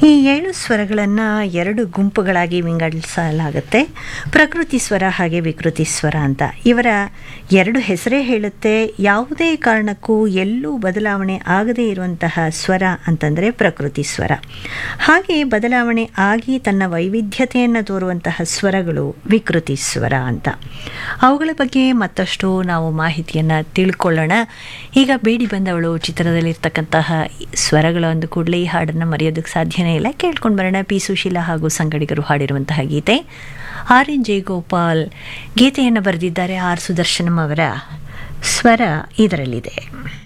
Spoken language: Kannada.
ಈ ಏಳು ಸ್ವರಗಳನ್ನು ಎರಡು ಗುಂಪುಗಳಾಗಿ ವಿಂಗಡಿಸಲಾಗುತ್ತೆ ಪ್ರಕೃತಿ ಸ್ವರ ಹಾಗೆ ವಿಕೃತಿ ಸ್ವರ ಅಂತ ಇವರ ಎರಡು ಹೆಸರೇ ಹೇಳುತ್ತೆ ಯಾವುದೇ ಕಾರಣಕ್ಕೂ ಎಲ್ಲೂ ಬದಲಾವಣೆ ಆಗದೇ ಇರುವಂತಹ ಸ್ವರ ಅಂತಂದರೆ ಪ್ರಕೃತಿ ಸ್ವರ ಹಾಗೆ ಬದಲಾವಣೆ ಆಗಿ ತನ್ನ ವೈವಿಧ್ಯತೆಯನ್ನು ತೋರುವಂತಹ ಸ್ವರಗಳು ವಿಕೃತಿ ಸ್ವರ ಅಂತ ಅವುಗಳ ಬಗ್ಗೆ ಮತ್ತಷ್ಟು ನಾವು ಮಾಹಿತಿಯನ್ನು ತಿಳ್ಕೊಳ್ಳೋಣ ಈಗ ಬೇಡಿ ಬಂದವಳು ಚಿತ್ರದಲ್ಲಿರ್ತಕ್ಕಂತಹ ಸ್ವರಗಳು ಅಂದ ಕೂಡಲೇ ಈ ಹಾಡನ್ನು ಮರೆಯೋದಕ್ಕೆ ಸಾಧ್ಯನೇ ಇಲ್ಲ ಕೇಳ್ಕೊಂಡು ಬರೋಣ ಪಿ ಸುಶೀಲಾ ಹಾಗೂ ಸಂಗಡಿಗರು ಹಾಡಿರುವಂತಹ ಗೀತೆ ಆರ್ ಎನ್ ಜಯಗೋಪಾಲ್ ಗೀತೆಯನ್ನು ಬರೆದಿದ್ದಾರೆ ಆರ್ ಸುದರ್ಶನಂ ಅವರ ಸ್ವರ ಇದರಲ್ಲಿದೆ